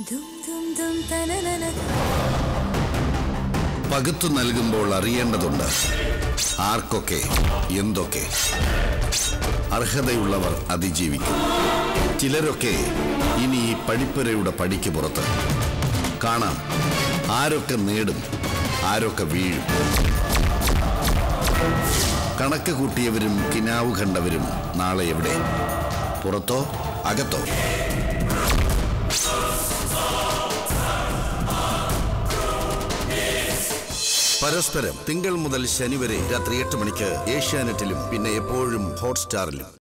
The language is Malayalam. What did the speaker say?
ദും ദും ദും തനനന പകുത്തു നൽകുമ്പോൾ അറിയേണ്ടതുണ്ട് ആർക്കൊക്കെ എന്തൊക്കെ അർഹതയുള്ളവർ അതിജീവിക്കും ചിലരൊക്കെ ഇനി ഈ പടിപ്പുരയുടെ പടിക്ക് പുറത്ത് കാണാം ആരൊക്കെ നേടും ആരൊക്കെ വീഴും കണക്ക് കൂട്ടിയവരും കിനാവ് കണ്ടവരും നാളെ എവിടെ പുറത്തോ അകത്തോ പരസ്പരം തിങ്കൾ മുതൽ ശനി വരെ രാത്രി എട്ട് മണിക്ക് ഏഷ്യാനെറ്റിലും പിന്നെ എപ്പോഴും ഹോട്ട്സ്റ്റാറിലും